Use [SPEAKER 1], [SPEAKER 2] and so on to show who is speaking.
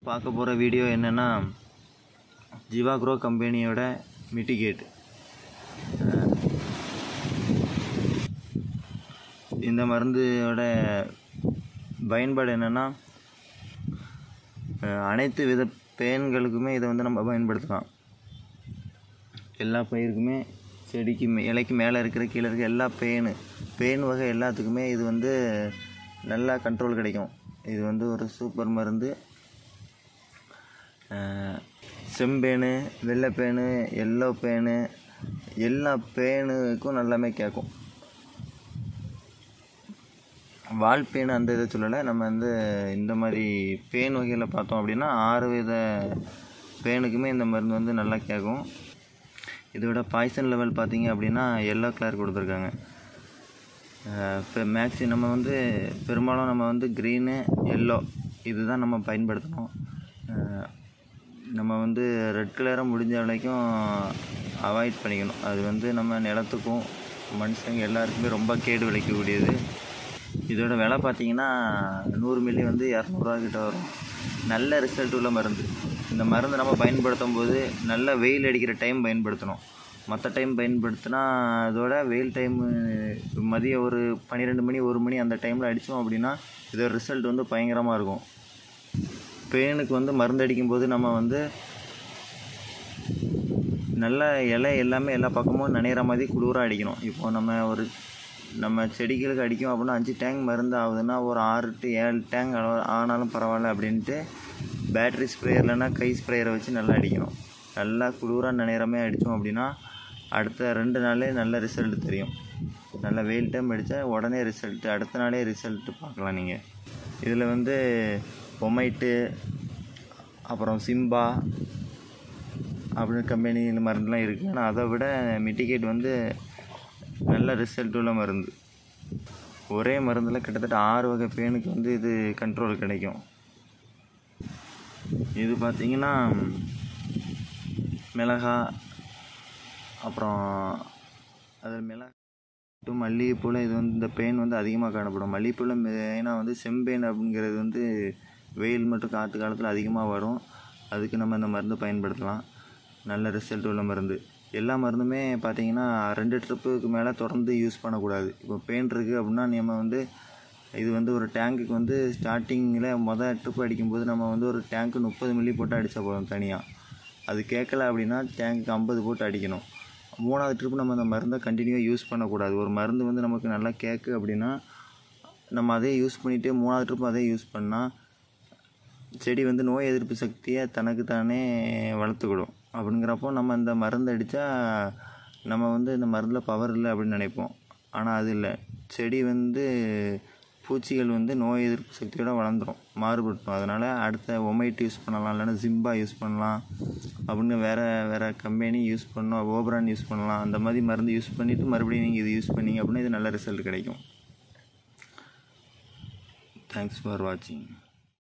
[SPEAKER 1] பார்க்க போகிற வீடியோ என்னென்னா ஜிவா க்ரோ கம்பெனியோட மிட்டிகேட் இந்த மருந்தோட பயன்பாடு என்னென்னா அனைத்து வித பேன்களுக்குமே இதை வந்து நம்ம பயன்படுத்தலாம் எல்லா பயிருக்குமே செடிக்கு மே இலைக்கு மேலே இருக்கிற கீழே இருக்க எல்லா பேனு பேன் வகை எல்லாத்துக்குமே இது வந்து நல்லா கண்ட்ரோல் கிடைக்கும் இது வந்து ஒரு சூப்பர் மருந்து அஹ், செம்பேனு வெள்ளை பேனு எல்லோ பேனு எல்லா பேனுக்கும் நல்லாமே கேட்கும் வால் பேன் அந்த இதை சொல்லலை நம்ம வந்து இந்த மாதிரி பேன் வகையில் பார்த்தோம் அப்படின்னா ஆறு வித பேனுக்குமே இந்த மருந்து வந்து நல்லா கேட்கும் இதோட பாய்சன் லெவல் பார்த்தீங்க அப்படின்னா எல்லோ கலர் கொடுத்துருக்காங்க இப்போ மேக்ஸி நம்ம வந்து பெரும்பாலும் நம்ம வந்து க்ரீனு எல்லோ இதுதான் நம்ம பயன்படுத்தணும் அஹ் நம்ம வந்து ரெட் கலரை முடிஞ்ச வரைக்கும் அவாய்ட் பண்ணிக்கணும் அது வந்து நம்ம நிலத்துக்கும் மனுஷங்க எல்லாருக்குமே ரொம்ப கேடு விளைக்கக்கூடியது இதோட விலை பார்த்தீங்கன்னா நூறு மில்லி வந்து இரநூறுவா கிட்ட வரும் நல்ல ரிசல்ட் உள்ள மருந்து இந்த மருந்து நம்ம பயன்படுத்தும் போது நல்ல வெயில் அடிக்கிற டைம் பயன்படுத்தணும் மற்ற டைம் பயன்படுத்தினா அதோட வெயில் டைமு மதியம் ஒரு பன்னிரெண்டு மணி ஒரு மணி அந்த டைமில் அடித்தோம் அப்படின்னா இதோட ரிசல்ட் வந்து பயங்கரமாக இருக்கும் பேனுக்கு வந்து மருந்து அடிக்கும்போது நம்ம வந்து நல்ல இலை எல்லாமே எல்லா பக்கமும் நனையிற மாதிரி குளிராக அடிக்கணும் இப்போ நம்ம ஒரு நம்ம செடிகளுக்கு அடிக்கும் அப்படின்னா அஞ்சு டேங்க் மருந்து ஆகுதுன்னா ஒரு ஆறு டு ஏழு டேங்க் அளவு ஆனாலும் பரவாயில்ல அப்படின்ட்டு பேட்ரி ஸ்ப்ரேயர் இல்லைன்னா கை ஸ்ப்ரேயரை வச்சு நல்லா அடிக்கணும் நல்லா குளிராக நனையிறமே அடித்தோம் அப்படின்னா அடுத்த ரெண்டு நாளே நல்ல ரிசல்ட் தெரியும் நல்ல வெயில் டைம் அடித்தா உடனே ரிசல்ட்டு அடுத்த நாளே ரிசல்ட்டு பார்க்கலாம் நீங்கள் இதில் வந்து பொமைட்டு அப்புறம் சிம்பா அப்படின்னு கம்பெனியில் மருந்துலாம் இருக்குது ஆனால் அதை விட மிட்டிகேட் வந்து நல்ல ரிசல்ட் உள்ள மருந்து ஒரே மருந்தில் கிட்டத்தட்ட ஆறு வகை பேனுக்கு வந்து இது கண்ட்ரோல் கிடைக்கும் இது பார்த்திங்கன்னா மிளகா அப்புறம் அது மிளகா மட்டும் மல்லிகைப்பூவில் இது வந்து இந்த பெயின் வந்து அதிகமாக காணப்படும் மல்லிகைப்பூவில் மெயினாக வந்து செம்பேன் அப்படிங்கிறது வந்து வெயில் மற்றும் காற்று காலத்தில் அதிகமாக வரும் அதுக்கு நம்ம இந்த மருந்து பயன்படுத்தலாம் நல்ல ரிசல்ட் உள்ள மருந்து எல்லா மருந்துமே பார்த்தீங்கன்னா ரெண்டு ட்ரிப்புக்கு மேலே தொடர்ந்து யூஸ் பண்ணக்கூடாது இப்போ பெயின் இருக்குது அப்படின்னா நம்ம வந்து இது வந்து ஒரு டேங்குக்கு வந்து ஸ்டார்டிங்கில் மொதல் ட்ரிப் அடிக்கும்போது நம்ம வந்து ஒரு டேங்க்கு முப்பது மில்லி போட்டு அடித்தா போதும் தனியாக அது கேட்கல அப்படின்னா டேங்க்கு ஐம்பது போட்டு அடிக்கணும் மூணாவது ட்ரிப் நம்ம அந்த மருந்தை கண்டினியூவாக யூஸ் பண்ணக்கூடாது ஒரு மருந்து வந்து நமக்கு நல்லா கேட்கு அப்படின்னா நம்ம அதே யூஸ் பண்ணிவிட்டு மூணாவது ட்ரிப் அதே யூஸ் பண்ணால் செடி வந்து நோய் எதிர்ப்பு சக்தியை தனக்கு தானே வளர்த்துக்கிடும் அப்படிங்கிறப்போ நம்ம இந்த மருந்து அடித்தா நம்ம வந்து இந்த மருந்தில் பவர் இல்லை அப்படின்னு நினைப்போம் ஆனால் அது இல்லை செடி வந்து பூச்சிகள் வந்து நோய் எதிர்ப்பு சக்தியோட வளர்ந்துடும் மாறுபட்டும் அதனால் அடுத்த ஒமைட் யூஸ் பண்ணலாம் இல்லைன்னா ஜிம்பா யூஸ் பண்ணலாம் அப்படின்னு வேறு வேறு கம்பெனி யூஸ் பண்ணோம் ஓப்ரான் யூஸ் பண்ணலாம் அந்த மாதிரி மருந்து யூஸ் பண்ணிவிட்டு மறுபடியும் நீங்கள் இது யூஸ் பண்ணீங்க அப்படின்னா இது நல்ல ரிசல்ட் கிடைக்கும் தேங்க்ஸ் ஃபார் வாட்சிங்